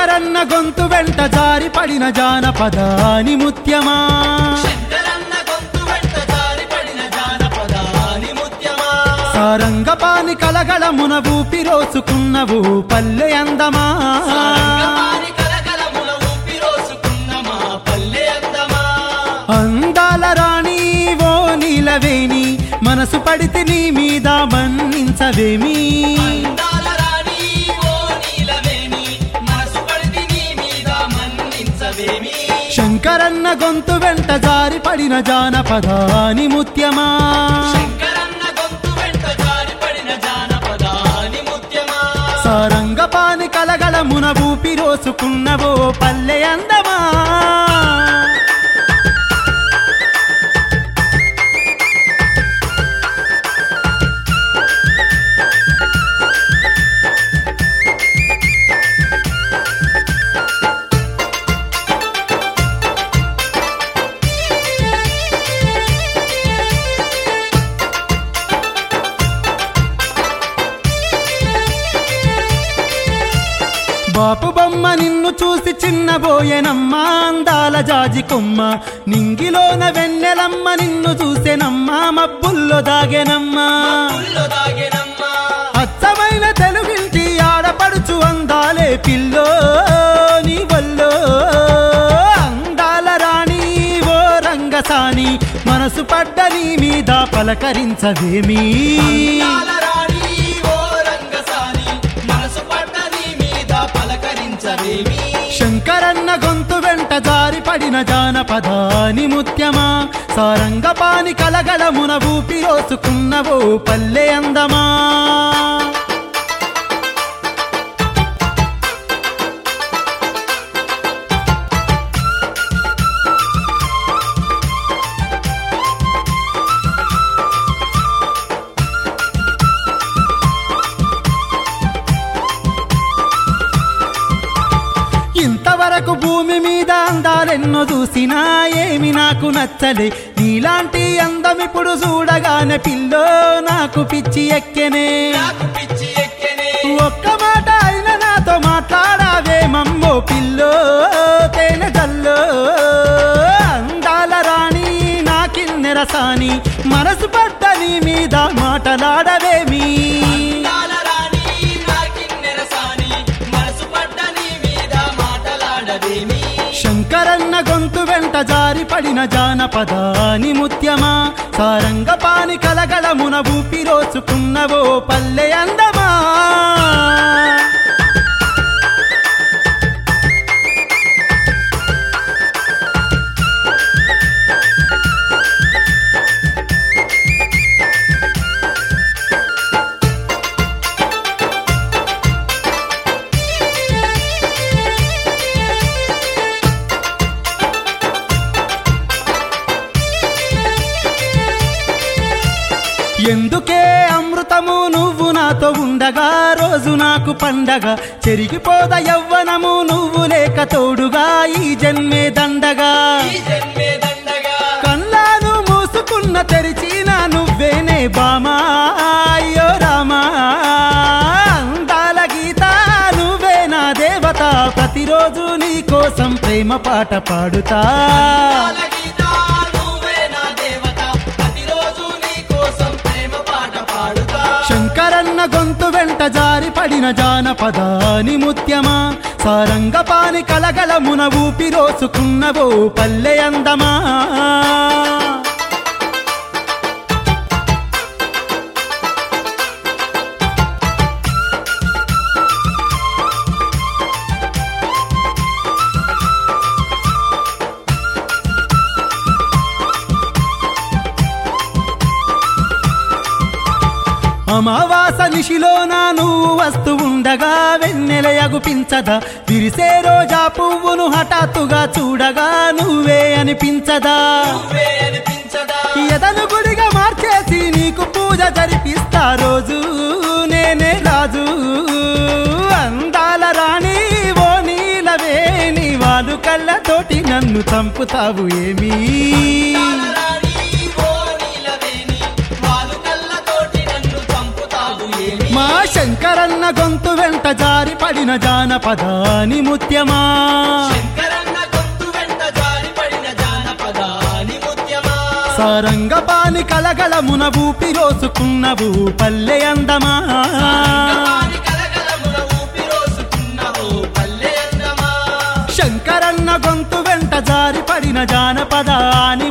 శంకరన్న గొంతు వెంట జారి పడిన జానపదాని ముత్యమా శంకరన్న గొంతు వెంట జారిపడిన జానపదాని ముత్యమా సారంగపాని కలగలమున ఊపి రోసుకున్నవు పల్లె అందమా సారంగపాణి కలకలమున ఊపిరోసుకున్న మా పల్లె అందమా అందాల రాణి ఓ నీలవేణి మనసు పడితే నీ మీద మన్నించవేమి అందాల రాణి ఓ నీలవేణి మనసు పడితే నీ మీద మన్నించవేమి శంకరన్న గొంతు వెంట జారి పడిన జానపదాని ముత్యమా శంకరన్న గొంతు వెంట జారిపడిన జానపదాని ముత్యమా సారంగపాని కలగలమున ఊపి రోసుకున్నవో పల్లె అందమా బాపు బొమ్మ నిన్ను చూసి చిన్నబోయెనమ్మా అందాల జాజి కొమ్మ నింగిలోన వెన్నెలమ్మ నిన్ను చూసెనమ్మా మబ్బుల్లో దాగెనమ్మా పుల్లో దాగెనమ్మా అచ్చమైన తెలుగింటి ఆడపడుచు అందాలే పిల్లో నీ వల్లో అందాల రాణి ఓ రంగసాని మనసు పడ్డ నీ మీద పలకరించవేమీ అందాల రాణి ఓ రంగసాని మనసు పడ్డ నీ మీద పలకరించవేమి శంకరన్న గొంతు వెంట జారి పడిన జానపదాని ముత్యమా సారంగపాని కలగలమున ఊపి రోసుకున్నవో పల్లె అందమా ఇంతవరకు భూమి మీద అందాలెన్నో చూసినా ఏమి నాకు నచ్చలే నీలాంటి అందం ఇప్పుడు చూడగానే పిల్లో నాకు పిచ్చి ఎక్కెనే నాకు పిచ్చి ఎక్కెనే ఒక్క మాట అయినా నాతో మాట్లాడావే మమ్మో పిల్లో తేనె జల్లో అందాల రాణి నా కిన్నెరసాని మనసు పడ్డ నీ మీద మాటలాడవేమి అందాల రాణి నా కిన్నెరసాని మనసు పడ్డ నీ మీద మాటలాడవేమి శంకరన్న గొంతు వెంట జారి పడిన జానపదాని ముత్యమా సారంగపాని కలగలమున ఊపి రోసుకున్నవో పల్లె అందమా ఎందుకే అమృతము నువ్వు నాతో ఉండగా రోజు నాకు పండగ చెరిగిపోద యవ్వనము నువ్వు లేక తోడుగా ఈ జన్మే దండగా ఈ జన్మే దండగా కళ్ళాను మూసుకున్న తెరిచిన నువ్వేనే బామా అయ్యో రామా అందాల గీత నువ్వే నా దేవత ప్రతిరోజు నీ కోసం ప్రేమ పాట పాడుతా అందాల గీత నువ్వే నా దేవత ప్రతిరోజు నీ కోసం ప్రేమ పాట పాడుతా శంకరన్న గొంతు వెంట జారి పడిన జానపదాని ముత్యమా సారంగపాని కలగలమున ఊపి రోసుకున్నవో పల్లె అందమా అమావాస నిశిలోన నువ్వు వస్తూ ఉండగా వెన్నెల ఎగుపించదా విరిసే రోజా పువ్వును హఠాత్తుగా చూడగా నువ్వే అనిపించదా నువ్వే అనిపించదా ఎదను గుడిగా మార్చేసి నీకు పూజ జరిపిస్తా రోజు నేనే రాజు అందాల రాణి ఓ నీలవేణి వాలు కళ్ళతోటి నన్ను చంపుతావు ఏమీ అందాల రాణి ఓ నీలవేణి వాలు కళ్ళతోటి నన్ను చంపుతావు ఏమి మా శంకరన్న గొంతు వెంట జారి జారిపడిన జానపదాని ముత్యమా శంకరన్న గొంతు వెంట జారిపడిన జానపదాని ముత్యమా సారంగపాని కలగలమున ఊపి రోసుకున్నవు పల్లె అందమా సారంగపాణి కలగలమున ఊపిరోసుకున్నవో పల్లె అందమా శంకరన్న గొంతు వెంట జారిపడిన జానపదాని